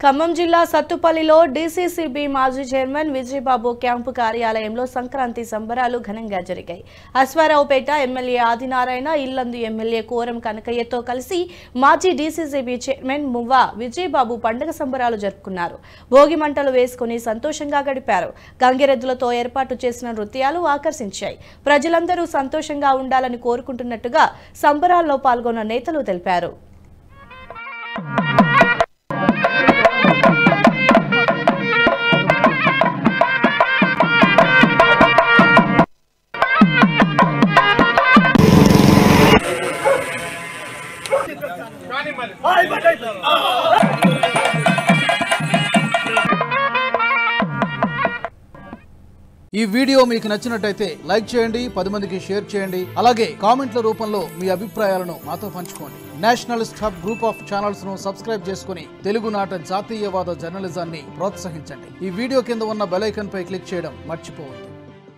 ఖమ్మం జిల్లా సత్తుపల్లిలో డీసీసీబీ మాజీ చైర్మన్ విజయబాబు క్యాంపు కార్యాలయంలో సంక్రాంతి సంబరాలు ఘనంగా జరిగాయి అశ్వారావుపేట ఎమ్మెల్యే ఆదినారాయణ ఇల్లందు ఎమ్మెల్యే కోరం కనకయ్యతో కలిసి మాజీ డీసీసీబీ చైర్మన్ మువ్వా విజయబాబు పండుగ సంబరాలు జరుపుకున్నారు భోగి మంటలు వేసుకుని సంతోషంగా గడిపారు గంగిరెద్దులతో ఏర్పాటు చేసిన నృత్యాలు ఆకర్షించాయి ప్రజలందరూ సంతోషంగా ఉండాలని కోరుకుంటున్నట్టుగా సంబరాల్లో పాల్గొన్న నేతలు తెలిపారు ఈ వీడియో మీకు నచ్చినట్టయితే లైక్ చేయండి పది మందికి షేర్ చేయండి అలాగే కామెంట్ల రూపంలో మీ అభిప్రాయాలను మాతో పంచుకోండి nationalist hub group of channels ను సబ్స్క్రైబ్ చేసుకుని తెలుగునాట జాతీయవాద జర్నలిజాన్ని ప్రోత్సహించండి ఈ వీడియో కింద ఉన్న బెల్ ఐకాన్ పై క్లిక్ చేయడం మర్చిపోవద్దు